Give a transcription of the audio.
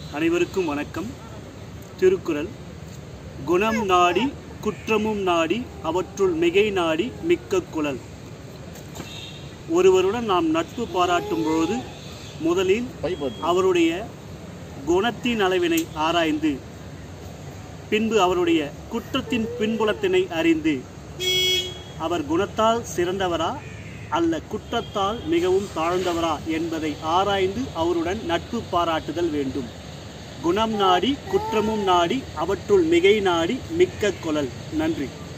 அனைவருக்கும் வணக்கம் திருக்குறள் குணம் நாடி குற்றமும் நாடி அவற்றுள் மிகை நாடி மிக்க குழல் ஒருவருடன் நாம் நட்பு பாராட்டும் பொழுது முதலில் அவருடைய குணத்தின் அளவினை ஆராய்ந்து பின்பு அவருடைய குற்றத்தின் பின்புலத்தினை அறிந்து அவர் குணத்தால் சிறந்தவரா அல்ல குற்றத்தால் மிகவும் தாழ்ந்தவரா என்பதை ஆராய்ந்து அவருடன் நட்பு பாராட்டுதல் வேண்டும் குணம் நாடி குற்றமும் நாடி அவற்றுள் மிகை நாடி மிக்க கொளல் நன்றி